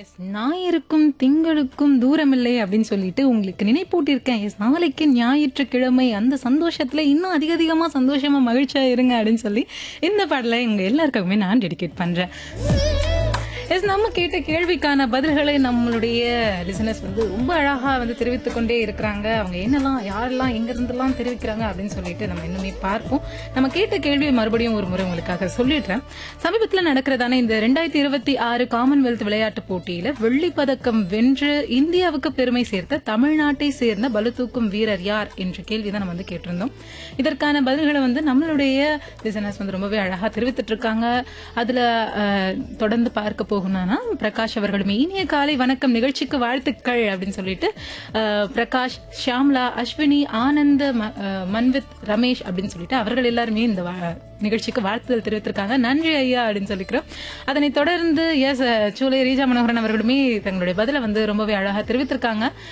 S ஞாயிறுக்கும் திங்களுக்கும் தூரமில்லை அப்படின்னு சொல்லிட்டு உங்களுக்கு நினைப்பூட்டியிருக்கேன் எஸ் நாளைக்கு ஞாயிற்றுக்கிழமை அந்த சந்தோஷத்துல இன்னும் அதிக அதிகமா சந்தோஷமா மகிழ்ச்சியா இருங்க அப்படின்னு சொல்லி இந்த பாடலை உங்க எல்லாருக்குமே நான் டெடிகேட் பண்றேன் எஸ் நம்ம கேட்ட கேள்விக்கான பதில்களை நம்மளுடைய லிசனர்ஸ் வந்து ரொம்ப அழகா வந்து தெரிவித்துக் கொண்டே இருக்கிறாங்க அவங்க என்னெல்லாம் யாரெல்லாம் எங்க இருந்தெல்லாம் தெரிவிக்கிறாங்க அப்படின்னு சொல்லிட்டு நம்ம இன்னுமே பார்ப்போம் நம்ம கேட்ட கேள்வியை மறுபடியும் ஒரு முறை உங்களுக்காக சொல்லிடுறேன் சமீபத்துல நடக்கிறதான இந்த ரெண்டாயிரத்தி இருபத்தி ஆறு காமன்வெல்த் விளையாட்டுப் போட்டியில வெள்ளிப் பதக்கம் வென்று இந்தியாவுக்கு பெருமை சேர்த்த தமிழ்நாட்டை சேர்ந்த பளுதூக்கும் வீரர் யார் என்ற கேள்வி தான் நம்ம வந்து கேட்டிருந்தோம் இதற்கான பதில்களை வந்து நம்மளுடைய லிசனர்ஸ் வந்து ரொம்பவே அழகா தெரிவித்துட்டு இருக்காங்க அதுல அஹ், தொடர்ந்து பார்க்க போகணும்னா பிரகாஷ் அவர்களும் இனிய காலை வணக்கம் நிகழ்ச்சிக்கு வாழ்த்துக்கள் அப்படின்னு சொல்லிட்டு அஹ், பிரகாஷ் ஷியாம்லா அஸ்வினி ஆனந்த் ம- அஹ், மன்வித் ரமேஷ் அப்படின்னு சொல்லிட்டு அவர்கள் எல்லாருமே இந்த வா- நிகழ்ச்சிக்கு வாழ்த்துதல் தெரிவித்திருக்காங்க நன்றி ஐயா அப்படின்னு சொல்லிக்கிறோம் அதனைத் தொடர்ந்து எஸ் சூலை ரீஜா மனோகரன் அவர்களுமே தங்களுடைய பதிலை வந்து ரொம்பவே அழகா தெரிவித்திருக்காங்க